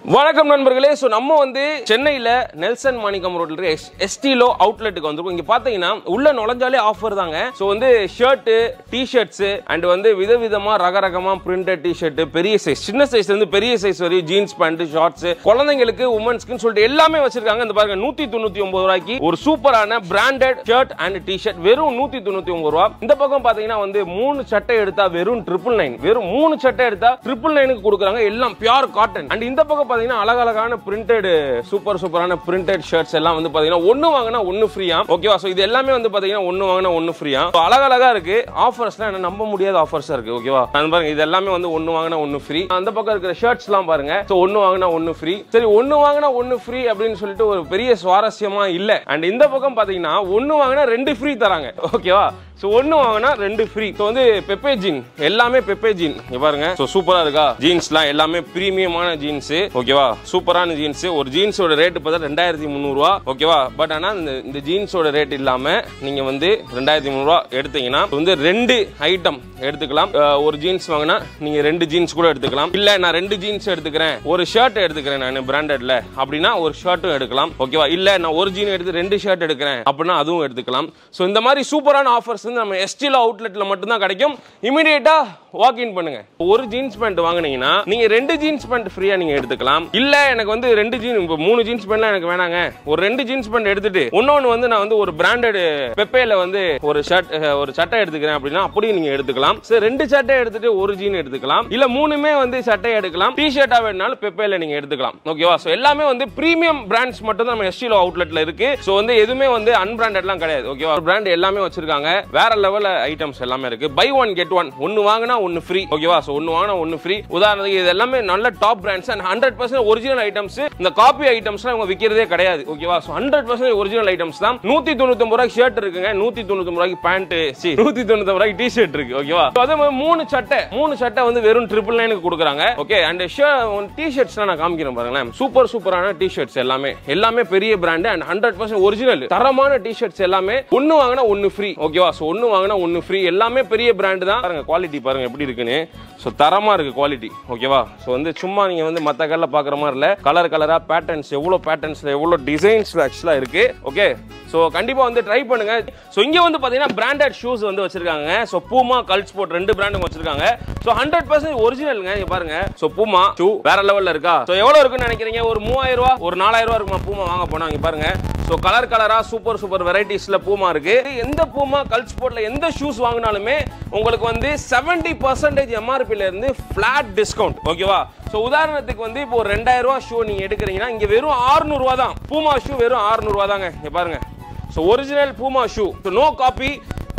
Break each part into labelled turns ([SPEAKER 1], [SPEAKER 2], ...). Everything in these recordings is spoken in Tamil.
[SPEAKER 1] வணக்கம் நண்பர்களே ஸோ நம்ம வந்து சென்னையில் நெல்சன் மாணிக்கம் ரோட்ல இருக்க எஸ்டிலோ அவுட்லெட்டுக்கு வந்திருக்கோம் இங்க பாத்தீங்கன்னா உள்ள நுழைஞ்சாலே ஆஃபர் தாங்க ஸோ வந்து ஷர்ட்டு டிஷர்ட்ஸ் அண்ட் வந்து விதவிதமா ரகரகமா பிரிண்டட் டிஷர்ட் பெரிய சைஸ் சின்ன சைஸ்ல இருந்து பெரிய சைஸ் வரையும் ஜீன்ஸ் பேண்ட் ஷார்ட்ஸ் குழந்தைங்களுக்கு உமன்ஸ்க்குன்னு சொல்லிட்டு எல்லாமே வச்சிருக்காங்க இந்த பாருங்க நூத்தி தொண்ணூத்தி ஒன்பது ரூபாய்க்கு ஒரு சூப்பரான பிராண்டட் ஷர்ட் அண்ட் டிஷர்ட் வெறும் நூத்தி தொண்ணூத்தி ஒன்பது ரூபா இந்த பக்கம் பாத்தீங்கன்னா வந்து மூணு சட்டை எடுத்தா வெறும் ட்ரிபிள் நைன் வெறும் மூணு சட்டை எடுத்தா ட்ரிபிள் நைனுக்கு கொடுக்குறாங்க எல்லாம் பியூர் காட்டன் அண்ட் இந்த பக்கம் பாத்தீங்கன்னா அழகழகான பிரிண்டட் சூப்பர் சூப்பரான பிரிண்டட் ஷர்ட்ஸ் எல்லாம் வந்து பாத்தீங்கன்னா ஒன்னு வாங்கினா ஒன்னு ஃப்ரீயா ஓகேவா சோ இது எல்லாமே வந்து பாத்தீங்கன்னா ஒன்னு வாங்கினா ஒன்னு ஃப்ரீயா அழகழகா இருக்கு ஆஃபர்ஸ்லாம் என்ன நம்ப முடியாத ஆஃபர்ஸா இருக்கு ஓகேவா அது பாருங்க இது எல்லாமே வந்து ஒன்னு வாங்கினா ஒன்னு ஃப்ரீ அந்த பக்கம் இருக்கிற ஷர்ட்ஸ் எல்லாம் பாருங்க சோ ஒன்னு வாங்கினா ஒன்னு ஃப்ரீ சரி ஒன்னு வாங்கினா ஒன்னு ஃப்ரீ அப்படின்னு சொல்லிட்டு ஒரு பெரிய சுவாரஸ்யமா இல்ல அண்ட் இந்த பக்கம் பாத்தீங்கன்னா ஒன்னு வாங்கினா ரெண்டு ஃப்ரீ தராங்க ஓகேவா ஸோ ஒன்று வாங்கினா ரெண்டு ஃப்ரீ ஸோ வந்து பெப்பே ஜீன் எல்லாமே பெப்பே ஜீன் இங்க பாருங்க ஸோ சூப்பரா இருக்கா ஜீன்ஸ்லாம் எல்லாமே பிரீமியமான ஜீன்ஸ் ஓகேவா சூப்பரான ஜீன்ஸ் ஒரு ஜீன்ஸோட ரேட் பார்த்தா ரெண்டாயிரத்தி முந்நூறுவா ஓகேவா பட் ஆனால் இந்த இந்த ஜீன்ஸோட ரேட் இல்லாம நீங்க வந்து ரெண்டாயிரத்தி முந்நூறுவா எடுத்தீங்கன்னா வந்து ரெண்டு ஐட்டம் எடுத்துக்கலாம் அஹ் ஒரு ஜீன்ஸ் வாங்கினா நீங்க ரெண்டு ஜீன்ஸ் கூட எடுத்துக்கலாம் இல்ல நான் ரெண்டு ஜீன்ஸ் எடுத்துக்கிறேன் ஒரு ஷர்ட் எடுத்துக்கிறேன் நான் பிராண்டட்ல அப்படின்னா ஒரு ஷர்ட்டும் எடுக்கலாம் ஓகேவா இல்ல நான் ஒரு ஜீன் எடுத்து ரெண்டு ஷர்ட் எடுக்கிறேன் அப்படின்னா அதுவும் எடுத்துக்கலாம் ஸோ இந்த மாதிரி சூப்பரான ஆஃபர்ஸ் வந்து நம்ம எஸ்டில அவுட்லெட்ல மட்டும்தான் கிடைக்கும் இமீடியட்டா வாக் இன் பண்ணுங்க ஒரு ஜீன்ஸ் பேண்ட் வாங்குனீங்கன்னா நீங்க ரெண்டு ஜீன்ஸ் பேண்ட் ஃப்ரீயா நீங்க எடுத்துக்கலாம் இல்ல எனக்கு வந்து ரெண்டு ஜீன் இப்போ மூணு ஜீன்ஸ் பேண்ட்லாம் எனக்கு வேணாங்க ஒரு ரெண்டு ஜீன்ஸ் பேண்ட் எடுத்துட்டு இன்னொன்னு வந்து நான் வந்து ஒரு பிராண்டட் பெப்பேல வந்து ஒரு ஷர்ட் ஒரு சட்டை எடுத்துக்கிறேன் அப்படின்னா அப்படியும் நீங்க எடுத்துக்கலாம் சரி ரெண்டு சட்டை எடுத்துட்டு ஒரு ஜீன் எடுத்துக்கலாம் இல்ல மூணுமே வந்து சட்டை எடுக்கலாம் டி ஷர்ட்டா வேணாலும் பெப்பேல நீங்க எடுத்துக்கலாம் ஓகேவா சோ எல்லாமே வந்து பிரீமியம் பிராண்ட்ஸ் மட்டும் தான் நம்ம எஸ்டிலோ அவுட்லெட்ல இருக்கு சோ வந்து எதுவுமே வந்து அன்பிராண்டட்லாம் கிடையாது ஓகேவா பிராண்ட் எல்லாமே வச்சிருக்காங்க வேற லெவல் ஐட்டம்ஸ் எல்லாமே இருக்கு பை ஒன் கெட் ஒன் ஒன்னு வாங்கினா ஒன்னு ஃப்ரீ ஓகேவா சோ ஒன்னு வாங்கினா ஒன்னு ஃப்ரீ உதாரணத்துக்கு இது எல்லாமே நல்ல top brands and hundred percent original items இந்த காப்பி ஐட்டம்ஸ்லாம் இவங்க விற்கிறதே கிடையாது ஓகேவா so hundred percent original items தான் நூத்தி தொண்ணூத்தி ரூபாய்க்கு ஷர்ட் இருக்குங்க நூத்தி தொண்ணூத்தி ரூபாய்க்கு பேண்ட் சி நூத்தி தொண்ணூத்தி ரூபாய்க்கு டி ஷர்ட் இருக்கு ஓகேவா So அதே மாதிரி மூணு சட்டை மூணு சட்டை வந்து வெறும் ட்ரிபிள் நைனுக்கு கொடுக்குறாங்க ஓகே அண்ட் டி ஷர்ட்ஸ்லாம் நான் காமிக்கிறேன் பாருங்களேன் சூப்பர் சூப்பரான டி ஷர்ட்ஸ் எல்லாமே எல்லாமே பெரிய brand and hundred percent original தரமான டி ஷர்ட்ஸ் எல்லாமே ஒன்னு வாங்கினா ஒன்னு ஃப்ரீ ஓகேவா சோ ஒன்னு வாங்கினா ஒன்னு ஃப்ரீ எல்லாமே பெரிய பிராண்ட் தான் பாருங்க குவாலிட்டி பாருங்க எப்படி இருக்குன்னு ஸோ தரமா இருக்கு குவாலிட்டி ஓகேவா ஸோ வந்து சும்மா நீங்க வந்து மற்ற கல்ல பார்க்குற மாதிரி இல்லை கலர் கலரா பேட்டர்ன்ஸ் எவ்வளோ பேட்டர்ன்ஸ்ல எவ்வளோ டிசைன்ஸ் ஆக்சுவலாக இருக்கு ஓகே ஸோ கண்டிப்பா வந்து ட்ரை பண்ணுங்க ஸோ இங்க வந்து பாத்தீங்கன்னா பிராண்டட் ஷூஸ் வந்து வச்சிருக்காங்க ஸோ பூமா கல்ச் ஸ்போர்ட் ரெண்டு பிராண்டும் வச்சிருக்காங்க ஸோ ஹண்ட்ரட் பர்சன்ட் ஒரிஜினலுங்க இங்க பாருங்க ஸோ பூமா ஷூ வேற லெவல்ல இருக்கா ஸோ எவ்வளவு இருக்குன்னு நினைக்கிறீங்க ஒரு மூவாயிரம் ரூபா ஒரு நாலாயிரம் ரூபா இருக்குமா பூமா வாங்க போனா இங்க பாருங்க ஸோ கலர் கலரா சூப்பர் சூப்பர் வெரைட்டிஸ்ல பூமா இருக்கு எந்த பூமா கல்ச் ஸ்போர்ட்ல எந்த ஷூஸ் வாங்கினாலுமே உங்களுக்கு வந்து செவன்டி பர்சன்டேஜ் எம்ஆர்பில இருந்து ஃபிளாட் டிஸ்கவுண்ட் ஓகேவா ஸோ உதாரணத்துக்கு வந்து இப்போ ஒரு ரெண்டாயிரம் ரூபா ஷூ நீங்க எடுக்கிறீங்கன்னா இங்க வெறும் 600 ரூபா தான் பூமா ஷூ வெறும் 600 ரூபா தாங்க இங்க பாருங்க so original Puma shoe so no copy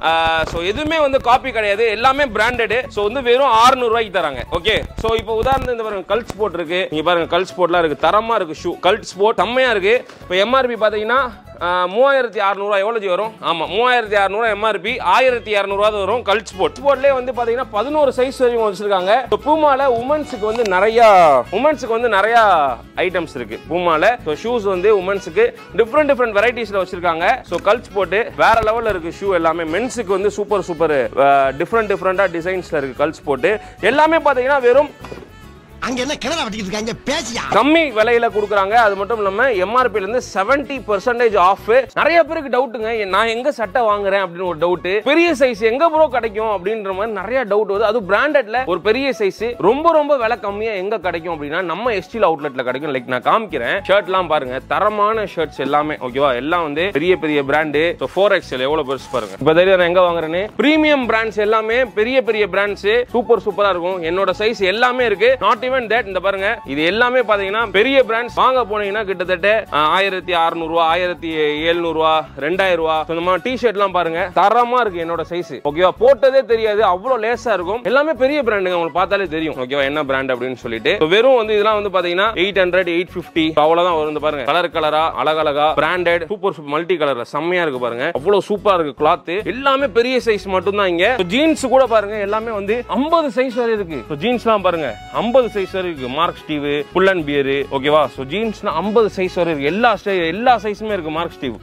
[SPEAKER 1] so எதுவுமே வந்து காப்பி கிடையாது எல்லாமே பிராண்டடு ஸோ வந்து வெறும் 600 ரூபாய்க்கு தராங்க ஓகே ஸோ இப்போ உதாரணத்துக்கு இந்த பாருங்க கல்ட் ஸ்போர்ட் இருக்கு நீங்க பாருங்க கல்ட் ஸ்போர்ட்லாம் இருக்கு தரமா இருக்கு ஷூ கல்ட் ஸ்போர்ட் செம்மையா இருக்கு இப்போ எம்ஆர்பி பார்த்தீங்கன்னா ஆஹ் மூவாயிரத்தி அறநூறுவா எவ்வளோ ஜி வரும் ஆமாம் மூவாயிரத்தி அறநூறுவா எம்ஆர்பி ஆயிரத்தி இரநூறுவா தான் வரும் கல்ட் ஸ்போர்ட் ஸ்போர்ட்லேயே வந்து பார்த்தீங்கன்னா பதினோரு சைஸ் வரையும் வச்சிருக்காங்க இப்போ பூமால உமன்ஸுக்கு வந்து நிறையா உமன்ஸுக்கு வந்து நிறையா ஐட்டம்ஸ் இருக்கு பூமால ஸோ ஷூஸ் வந்து உமன்ஸுக்கு டிஃப்ரெண்ட் டிஃப்ரெண்ட் வெரைட்டிஸில் வச்சிருக்காங்க ஸோ கல்ட் ஸ்போர்ட் வேற லெவலில் இருக்கு ஷூ எல்லாமே மென்ஸுக்கு வந்து சூப்பர் சூப்பர் டிஃப்ரெண்ட் டிஃப்ரெண்டாக டிசைன்ஸில் இருக்கு கல்ட் ஸ்போர்ட் எல்லாமே பார்த்தீங்கன்னா வெறும்
[SPEAKER 2] அங்க என்ன கிணறு வட்டிக்கிட்டு இருக்காங்க பேசியா
[SPEAKER 1] கம்மி விலையில கொடுக்குறாங்க அது மட்டும் இல்லாம எம்ஆர்பில இருந்து செவன்டி பர்சன்டேஜ் ஆஃப் நிறைய பேருக்கு டவுட்டுங்க நான் எங்க சட்டை வாங்குறேன் அப்படின்னு ஒரு டவுட் பெரிய சைஸ் எங்க ப்ரோ கிடைக்கும் அப்படின்ற மாதிரி நிறைய டவுட் வருது அது பிராண்டட்ல ஒரு பெரிய சைஸ் ரொம்ப ரொம்ப விலை கம்மியா எங்க கிடைக்கும் அப்படின்னா நம்ம எஸ்டில் அவுட்லெட்ல கிடைக்கும் லைக் நான் காமிக்கிறேன் ஷர்ட்லாம் பாருங்க தரமான ஷர்ட்ஸ் எல்லாமே ஓகேவா எல்லாம் வந்து பெரிய பெரிய பிராண்டு ஃபோர் எக்ஸ்எல் எவ்வளவு பெருசு பாருங்க இப்போ தெரியும் நான் எங்க வாங்குறேன்னு பிரீமியம் பிராண்ட்ஸ் எல்லாமே பெரிய பெரிய பிராண்ட்ஸ் சூப்பர் சூப்பரா இருக்கும் என்னோட சைஸ் எல்லாமே இருக்கு நாட் ஈவன் தட் இந்த பாருங்க இது எல்லாமே பாத்தீங்கன்னா பெரிய பிராண்ட்ஸ் வாங்க போனீங்கன்னா கிட்டத்தட்ட ஆஹ், ஆயிரத்தி அறுநூறு ரூபா ஆயிரத்தி எழுநூறு ரூபா ரெண்டாயிரம் ரூபா இந்த மாதிரி டி ஷர்ட்லாம் பாருங்க தரமா இருக்கு என்னோட சைஸ் ஓகேவா போட்டதே தெரியாது அவ்வளவு லேசா இருக்கும் எல்லாமே பெரிய பிராண்டுங்க உங்களுக்கு பார்த்தாலே தெரியும் ஓகேவா என்ன பிராண்ட் அப்படின்னு சொல்லிட்டு So, வெறும் வந்து இதெல்லாம் வந்து பாத்தீங்கன்னா எயிட் ஹண்ட்ரட் எயிட் பிப்டி அவ்வளவுதான் வரும் இந்த பாருங்க கலர் கலரா அழகழகா பிராண்டட் சூப்பர் சூப்பர் மல்டி கலர்ல செம்மையா இருக்கு பாருங்க அவ்வளவு சூப்பரா இருக்கு கிளாத் எல்லாமே பெரிய சைஸ் மட்டும் தான் இங்க ஜீன்ஸ் கூட பாருங்க எல்லாமே வந்து 50 சைஸ் வரை இருக்கு ஜீன்ஸ்லாம் பாருங்க 50 சைஸ் வரை இருக்கு Mark Steve Pull and Bear ஓகேவா ஸோ ஜீன்ஸ்னா 50 சைஸ் வரை இருக்கு எல்லா style- எல்லா சைஸுமே இருக்கு மார்க் ஸ்டீவ்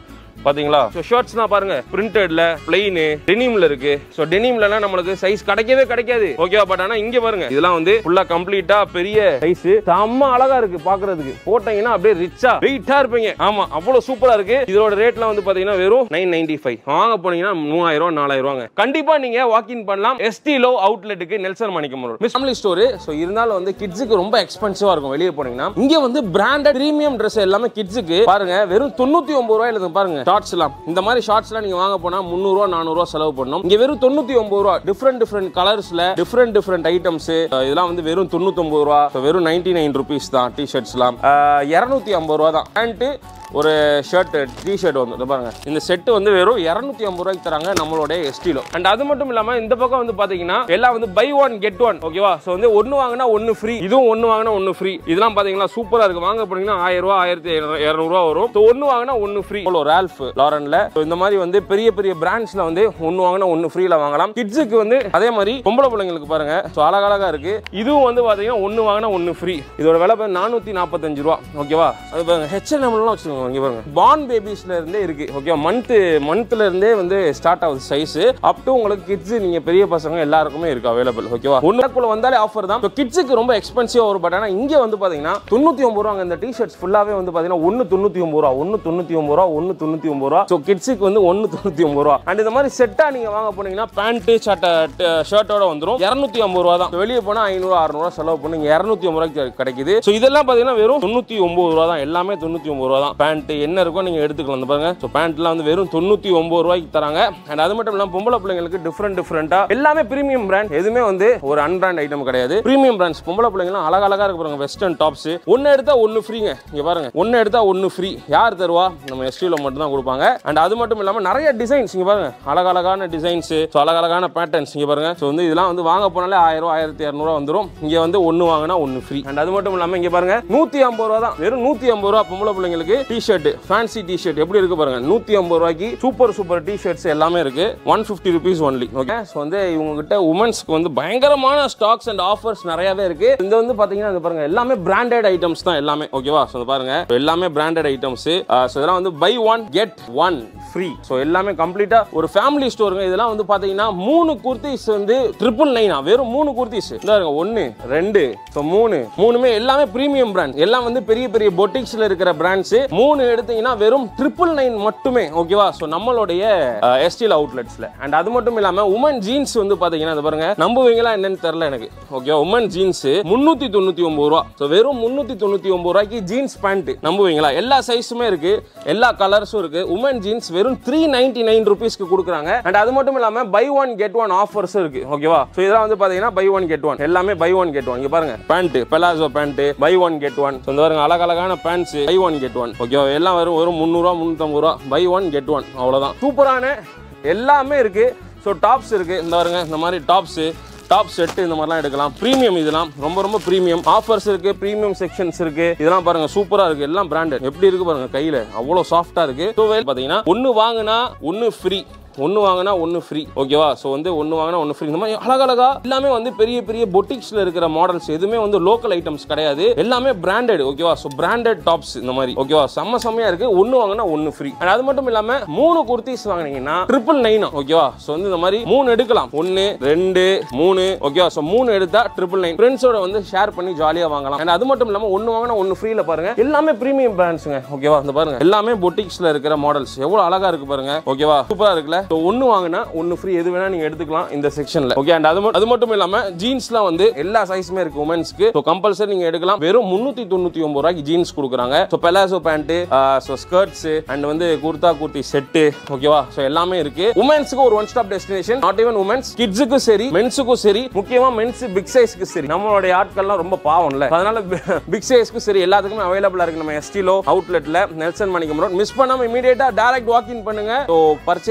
[SPEAKER 1] பாத்தீங்களா ஸோ ஷர்ட்ஸ்லாம் பாருங்க பிரிண்டட்ல பிளெயின் டெனிம்ல இருக்கு ஸோ டெனிம்லலாம் நம்மளுக்கு சைஸ் கிடைக்கவே கிடைக்காது ஓகேவா பட் ஆனா இங்க பாருங்க இதெல்லாம் வந்து ஃபுல்லா கம்ப்ளீட்டா பெரிய சைஸ் செம்ம அழகா இருக்கு பாக்குறதுக்கு போட்டீங்கன்னா அப்படியே ரிச்சா வெயிட்டா இருப்பீங்க ஆமா அவ்வளவு சூப்பரா இருக்கு இதோட ரேட்லாம் வந்து பாத்தீங்கன்னா வெறும் நைன் நைன்டி ஃபைவ் வாங்க போனீங்கன்னா மூவாயிரம் ரூபா நாலாயிரம் ரூபாங்க கண்டிப்பா நீங்க வாக்கின் பண்ணலாம் எஸ்டி லோ அவுட்லெட்டுக்கு Nelson Manickam road family store so இருந்தாலும் வந்து கிட்ஸுக்கு ரொம்ப எக்ஸ்பென்சிவா இருக்கும் வெளியே போனீங்கன்னா இங்க வந்து பிராண்டட் பிரீமியம் ட்ரெஸ் எல்லாமே கிட்ஸுக்கு பாருங்க வெறும் தொண்ணூத்தி ஒன்பது ரூபாயில இருக்கு பாருங்க ஷார்ட்ஸ் எல்லாம் இந்த மாதிரி ஷார்ட்ஸ் எல்லாம் நீங்க வாங்க போனா முந்நூறு ரூபா நானூறு ரூபா செலவு பண்ணணும் இங்க வெறும் தொண்ணூத்தி ஒன்பது ரூபா டிஃப்ரெண்ட் டிஃப்ரெண்ட் கலர்ஸ்ல டிஃப்ரெண்ட் டிஃப்ரெண்ட் ஐட்டம்ஸ் இதெல்லாம் வந்து வெறும் தொண்ணூத்தி ஒன்பது ரூபா So, வெறும் நைன்டி நைன் ருபீஸ் தான் டி ஷர்ட்ஸ்லாம் இரநூத்தி ஐம்பது ரூபா தான் பேண்ட்டு ஒரு ஷர்ட் டி ஷர்ட் வந்து இது பாருங்க இந்த செட்டு வந்து வெறும் இரநூத்தி ஐம்பது ரூபாய்க்கு தராங்க நம்மளுடைய எஸ்டிலோ அண்ட் அது மட்டும் இல்லாம இந்த பக்கம் வந்து பாத்தீங்கன்னா எல்லாம் வந்து பை ஒன் கெட் ஒன் ஓகேவா ஸோ வந்து ஒன்னு வாங்கினா ஒன்னு ஃப்ரீ இதுவும் ஒன்னு வாங்கினா ஒன்னு ஃப்ரீ இதெல்லாம் பாத்தீங்கன்னா சூப்பரா இருக்கு வாங்க போனீங்கன்னா ஆயிரம் ரூபா ஆயிரத்தி இரநூறுவா வரும் ஸோ ஒன்னு வாங்கினா ஒன்னு ஃப்ரீ ரால்ஃப் லாரன்ல So, இந்த மாதிரி வந்து பெரிய பெரிய பிராண்ட்ஸ்ல வந்து ஒன்னு வாங்கினா ஒன்னு ஃப்ரீல வாங்கலாம் கிட்ஸுக்கு வந்து அதே மாதிரி பொம்பளை பிள்ளைங்களுக்கு பாருங்க ஸோ அழகழகா இருக்கு இதுவும் வந்து பாத்தீங்கன்னா ஒன்னு வாங்கினா ஒன்னு ஃப்ரீ இதோட விலை நானூத்தி நாற்பத்தஞ்சு ரூபா ஓகேவா அது பாருங்க ஹெச்என்எம்லாம் வச்சுக்கோங்க இங்க பாருங்க பார்ன் பேபிஸ்ல இருந்தே இருக்கு ஓகே மந்த் மந்த்ல இருந்தே வந்து ஸ்டார்ட் ஆகுது சைஸ் அப் டு உங்களுக்கு கிட்ஸ் நீங்க பெரிய பசங்க எல்லாருக்குமே இருக்கு அவைலபிள் ஓகேவா ஒன்றுக்குள்ள வந்தாலே ஆஃபர் தான் கிட்ஸுக்கு ரொம்ப எக்ஸ்பென்சிவா வரும் பட் ஆனா இங்க வந்து பாத்தீங்கன்னா தொண்ணூத்தி ஒன்பது ரூபாங்க இந்த டிஷர்ட்ஸ் ஃபுல்லாவே வந்து பாத்தீங்கன்னா ஒன்னு தொண்ணூத்தி ஒன்பது ரூபா ஒன்னு தொண்ணூத்தி ஒன்பது ரூபா ஒன்னு தொண்ணூத்தி ஒன்பது ரூபா ஸோ கிட்ஸுக்கு வந்து ஒன்னு தொண்ணூத்தி ஒன்பது ரூபா அண்ட் இந்த மாதிரி செட்டா நீங்க வாங்க போனீங்கன்னா பேண்ட் சட்டை ஷர்ட்டோட வந்துரும் இரநூத்தி ஐம்பது ரூபா தான் வெளியே போனா ஐநூறு அறுநூறு செலவு பண்ணி இங்க இரநூத்தி ஐம்பது ரூபாய்க்கு கிடைக்குது ஸோ இதெல்லாம் பாத்தீங்கன்னா வெறும் தொண்ணூத்தி ஒன்பது ரூபா தான் எல்லாமே தொண்ணூத்தி ஒன்பது ரூபா தான் பேண்ட் என்ன இருக்கோ நீங்க எடுத்துக்கலாம் இந்த பாருங்க ஸோ பேண்ட்லாம் வந்து வெறும் தொண்ணூத்தி ஒன்பது ரூபாய்க்கு தராங்க அண்ட் அது மட்டும் இல்லாமல் பொம்பளை பிள்ளைங்களுக்கு டிஃப்ரெண்ட் டிஃப்ரெண்டா எல்லாமே பிரீமியம் பிராண்ட் எதுவுமே வந்து ஒரு அன்பிராண்ட் ஐட்டம் கிடையாது பிரீமியம் பிராண்ட்ஸ் பொம்பளை பிள்ளைங்கலாம் அழகழகா இருக்கு பாருங்க வெஸ்டர்ன் டாப்ஸ் ஒன்னு எடுத்தா ஒன்னு ஃப்ரீங்க இங்க பாருங்க ஒன்னு எடுத்தா ஒன்னு ஃப்ரீ யார் தருவா நம்ம எஸ்டில மட்டும் தான் கொடுப்பாங்க அண்ட் அது மட்டும் இல்லாம நிறைய டிசைன்ஸ் இங்க பாருங்க அழகழகான டிசைன்ஸ் ஸோ அழகழகான பேட்டர்ன்ஸ் இங்க பாருங்க ஸோ வந்து இதெல்லாம் வந்து வாங்க போனாலே ஆயிரம் ரூபா, ஆயிரத்தி இரநூறுவா வந்துரும் இங்க வந்து ஒன்னு வாங்கினா ஒன்னு ஃப்ரீ அண்ட் அது மட்டும் இல்லாம இங்க பாருங்க நூத்தி ஐம்பது ரூபா தான் வெறும் நூத்தி ஐம்பது ரூபா பொம்பளை பிள்ளைங்களுக்கு T shirt fancy T shirt எப்படி இருக்கு பாருங்க நூத்தி ஐம்பது ரூபாய்க்கு சூப்பர் சூப்பர் டி ஷர்ட்ஸ் எல்லாமே இருக்கு one fifty rupees only okay so வந்து இவங்க கிட்ட உமன்ஸ்க்கு வந்து பயங்கரமான ஸ்டாக்ஸ் அண்ட் ஆஃபர்ஸ் நிறையவே இருக்கு இந்த வந்து பாத்தீங்கன்னா இது பாருங்க எல்லாமே பிராண்டட் ஐட்டம்ஸ் தான் எல்லாமே ஓகேவா ஸோ பாருங்க எல்லாமே பிராண்டட் ஐட்டம்ஸ் ஸோ இதெல்லாம் வந்து buy one get one free so எல்லாமே கம்ப்ளீட்டா ஒரு ஃபேமிலி ஸ்டோருங்க இதெல்லாம் வந்து பாத்தீங்கன்னா மூணு குர்த்திஸ் வந்து ட்ரிபிள் நைனா வெறும் மூணு குர்த்திஸ் இந்த இருங்க ஒன்னு ரெண்டு ஸோ மூணு மூணுமே எல்லாமே பிரீமியம் பிராண்ட் எல்லாம் வந்து பெரிய பெரிய பொட்டிக்ஸ்ல இருக்கிற பிராண்ட்ஸ் மூணு எடுத்தீங்கன்னா வெறும் ட்ரிபிள் நைன் மட்டுமே ஓகேவா ஸோ நம்மளுடைய எஸ்டில் அவுட்லெட்ஸ்ல அண்ட் அது மட்டும் இல்லாம உமன் ஜீன்ஸ் வந்து பாத்தீங்கன்னா இது பாருங்க நம்புவீங்களா என்னன்னு தெரியல எனக்கு ஓகே உமன் ஜீன்ஸ் முன்னூத்தி தொண்ணூத்தி ஒன்பது ரூபா ஸோ வெறும் முன்னூத்தி தொண்ணூத்தி ஒன்பது ரூபாய்க்கு ஜீன்ஸ் பேண்ட் நம்புவீங்களா எல்லா சைஸுமே இருக்கு எல்லா கலர்ஸும் இருக்கு உமன் ஜீன்ஸ் வெறும் த்ரீ நைன்டி நைன் ருபீஸ்க்கு கொடுக்குறாங்க அண்ட் அது மட்டும் இல்லாம பை ஒன் கெட் ஒன் ஆஃபர்ஸும் இருக்கு ஓகேவா ஸோ இதெல்லாம் வந்து பாத்தீங்கன்னா பை ஒன் கெட் ஒன் எல்லாமே பை ஒன் கெட் ஒன் இங்க பாருங்க pant palazzo pant buy one get one இந்த பாருங்க அழகழகான pants buy one get one ஓகேவா எல்லாம் வரும் ஒரு முந்நூறுவா முந்நூற்றம்பது ரூபா பை ஒன் கெட் ஒன் அவ்வளோதான் சூப்பரான எல்லாமே இருக்கு ஸோ டாப்ஸ் இருக்கு இந்த பாருங்க இந்த மாதிரி டாப்ஸ் டாப் செட் இந்த மாதிரிலாம் எடுக்கலாம் ப்ரீமியம் இதெல்லாம் ரொம்ப ரொம்ப ப்ரீமியம் ஆஃபர்ஸ் இருக்கு ப்ரீமியம் செக்ஷன்ஸ் இருக்கு இதெல்லாம் பாருங்க சூப்பரா இருக்கு எல்லாம் பிராண்டட் எப்படி இருக்கு பாருங்க கையில அவ்வளோ சாஃப்டா இருக்கு ஸோ பாத்தீங்கன்னா ஒன்னு வாங்கினா ஒன்னு ஃப்ரீ ஒன்று வாங்கினா ஒன்று ஃப்ரீ ஓகேவா ஸோ வந்து ஒன்று வாங்கினா ஒன்று ஃப்ரீ இந்த மாதிரி அழகழகா எல்லாமே வந்து பெரிய பெரிய பொட்டிக்ஸில் இருக்கிற மாடல்ஸ் எதுவுமே வந்து லோக்கல் ஐட்டம்ஸ் கிடையாது எல்லாமே பிராண்டட் ஓகேவா ஸோ பிராண்டட் டாப்ஸ் இந்த மாதிரி ஓகேவா செம்ம செம்மையா இருக்கு ஒன்று வாங்கினா ஒன்று ஃப்ரீ அது மட்டும் இல்லாம மூணு குர்த்திஸ் வாங்கினீங்கன்னா ட்ரிபிள் நைன் ஓகேவா ஸோ வந்து இந்த மாதிரி மூணு எடுக்கலாம் ஒன்று ரெண்டு மூணு ஓகேவா ஸோ மூணு எடுத்தா ட்ரிபிள் நைன் ஃப்ரெண்ட்ஸோட வந்து ஷேர் பண்ணி ஜாலியாக வாங்கலாம் அண்ட் அது மட்டும் இல்லாமல் ஒன்று வாங்கினா ஒன்று ஃப்ரீல பாருங்க எல்லாமே ப்ரீமியம் பிராண்ட்ஸுங்க ஓகேவா இந்த பாருங்க எல்லாமே பொட்டிக்ஸ்ல இருக்கிற மாடல்ஸ் எவ்வளோ அழகா இருக்கு பாருங்க ஓகேவா சூப்பரா இருக்குல்ல ஸோ ஒன்று வாங்கினா ஒன்று ஃப்ரீ எது வேணா நீங்க எடுத்துக்கலாம் இந்த செக்ஷன்ல ஓகே அண்ட் அது மட்டும் அது மட்டும் இல்லாம ஜீன்ஸ்லாம் வந்து எல்லா சைஸுமே இருக்கு உமன்ஸ்க்கு ஸோ கம்பல்சரி நீங்க எடுக்கலாம் வெறும் முந்நூற்றி தொண்ணூற்றி ஒன்பது ரூபாய்க்கு ஜீன்ஸ் கொடுக்குறாங்க so palazzo pant so skirts and வந்து குர்தா குர்த்தி செட்டு ஓகேவா ஸோ எல்லாமே இருக்கு உமன்ஸ்க்கு ஒரு one stop destination not even women's கிட்ஸுக்கும் சரி மென்ஸுக்கும் சரி முக்கியமா மென்ஸ் பிக் சைஸ்க்கு சரி நம்மளுடைய ஆட்கள்லாம் ரொம்ப பாவம்ல அதனால பிக் சைஸ்க்கு சரி எல்லாத்துக்குமே அவைலபிளா இருக்கு நம்ம எஸ்டிலோ அவுட்லெட்ல நெல்சன் மணிக்கம் ரோட் மிஸ் பண்ணாம இமீடியட்டா டைரக்ட் வாக் இன் பண்ணுங்க ஸோ பர்ச்சேஸ்ல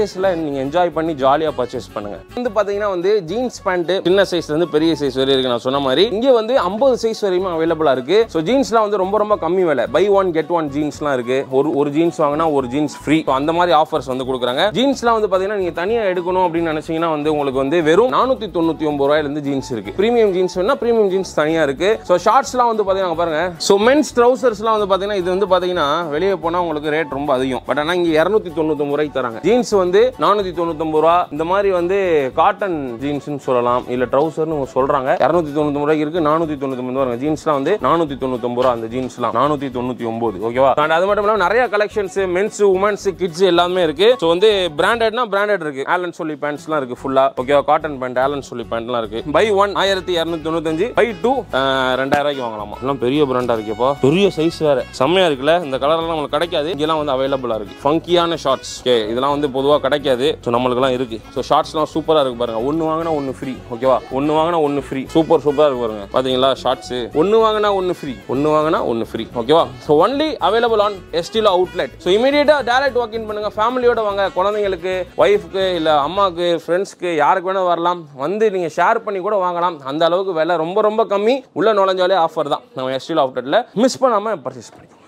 [SPEAKER 1] நீங்க என்ஜாய் பண்ணி ஜாலியா பர்ச்சேஸ் பண்ணுங்க வந்து பாத்தீங்கன்னா வந்து ஜீன்ஸ் பேண்ட் சின்ன சைஸ்ல இருந்து பெரிய சைஸ் வரை இருக்கு நான் சொன்ன மாதிரி இங்க வந்து 50 சைஸ் வரையும் அவைலபிளா இருக்கு ஸோ ஜீன்ஸ்லாம் வந்து ரொம்ப ரொம்ப கம்மி விலை பை ஒன் கெட் ஒன் ஜீன்ஸ்லாம் இருக்கு ஒரு ஒரு ஜீன்ஸ் வாங்கினா ஒரு ஜீன்ஸ் ஃப்ரீ அந்த மாதிரி ஆஃபர்ஸ் வந்து கொடுக்குறாங்க ஜீன்ஸ்லாம் வந்து பாத்தீங்கன்னா நீங்க தனியா எடுக்கணும் அப்படின்னு நினைச்சீங்கன்னா வந்து உங்களுக்கு வந்து வெறும் நானூத்தி தொண்ணூத்தி ஒன்பது ரூபாயில இருந்து ஜீன்ஸ் இருக்கு பிரீமியம் ஜீன்ஸ் வேணா பிரீமியம் ஜீன்ஸ் தனியா இருக்கு ஸோ ஷார்ட்ஸ்லாம் வந்து பாத்தீங்கன்னா பாருங்க ஸோ மென்ஸ் ட்ரௌசர்ஸ்லாம் வந்து பாத்தீங்கன்னா இது வந்து பாத்தீங்கன்னா வெளியே போனா உங்களுக்கு ரேட் ரொம்ப அதிகம் பட் ஆனா இங்க இரநூத்தி தொண்ணூத்தி ரூபாய்க்கு தராங்க ஜீன்ஸ் வந்து நானூத்தி தொண்ணூத்தி ரூபா இந்த மாதிரி வந்து காட்டன் ஜீன்ஸ்னு சொல்லலாம் இல்ல ட்ரௌசர்னு சொல்றாங்க இரநூத்தி தொண்ணூத்தி ரூபாய்க்கு இருக்கு நானூத்தி தொண்ணூத்தி ஒன்பது ரூபாய் ஜீன்ஸ்லாம் வந்து நானூத்தி தொண்ணூத்தி ரூபா அந்த ஜீன்ஸ்லாம் நானூத்தி தொண்ணூத்தி ஒன்பது ஓகேவா அண்ட் அது மட்டும் இல்லாம நிறைய கலெக்ஷன்ஸ் மென்ஸ் உமன்ஸ் கிட்ஸ் எல்லாமே இருக்கு ஸோ வந்து பிராண்டட்னா பிராண்டட் இருக்கு ஆலன் சொல்லி பேண்ட்ஸ்லாம் இருக்கு ஃபுல்லா ஓகேவா காட்டன் பேண்ட் ஆலன் சொல்லி பேண்ட்லாம் இருக்கு பை ஒன் ஆயிரத்தி இரநூத்தி தொண்ணூத்தஞ்சு பை டூ ரெண்டாயிரம் ரூபாய்க்கு வாங்கலாமா எல்லாம் பெரிய பிராண்டா இருக்குப்பா பெரிய சைஸ் வேற செம்மையா இருக்குல்ல இந்த கலர்லாம் உங்களுக்கு கிடைக்காது இங்கெல்லாம் வந்து அவைலபிளா இருக்கு ஃபங்கியான ஷார்ட்ஸ் ஓகே இதெல்லாம் வந்து பொதுவாக கிடைக்காது ஸோ நம்மளுக்குலாம் இருக்கு ஸோ ஷார்ட்ஸ்லாம் சூப்பரா இருக்கு பாருங்க ஒன்று வாங்கினா ஒன்று ஃப்ரீ ஓகேவா ஒன்று வாங்கினா ஒன்று ஃப்ரீ சூப்பர் சூப்பரா இருக்கு பாருங்க பாத்தீங்களா ஷார்ட்ஸ் ஒன்று வாங்கினா ஒன்று ஃப்ரீ ஒன்று வாங்கினா ஒன்று ஃப்ரீ ஓகேவா so only available on Estilo outlet so இமீடியட்டா டேரக்ட் வாக் இன் பண்ணுங்க ஃபேமிலியோட வாங்க குழந்தைங்களுக்கு ஒய்ஃப்க்கு இல்ல அம்மாவுக்கு ஃப்ரெண்ட்ஸ்க்கு யாருக்கு வேணா வரலாம் வந்து நீங்க ஷேர் பண்ணி கூட வாங்கலாம் அந்த அளவுக்கு விலை ரொம்ப ரொம்ப கம்மி உள்ள நுழைஞ்சாலே ஆஃபர் தான் நம்ம எஸ்டிலோ அவுட்லெட்ல மிஸ் பண்ணாம பர்ச்சேஸ் பண்ணிக்கோங்க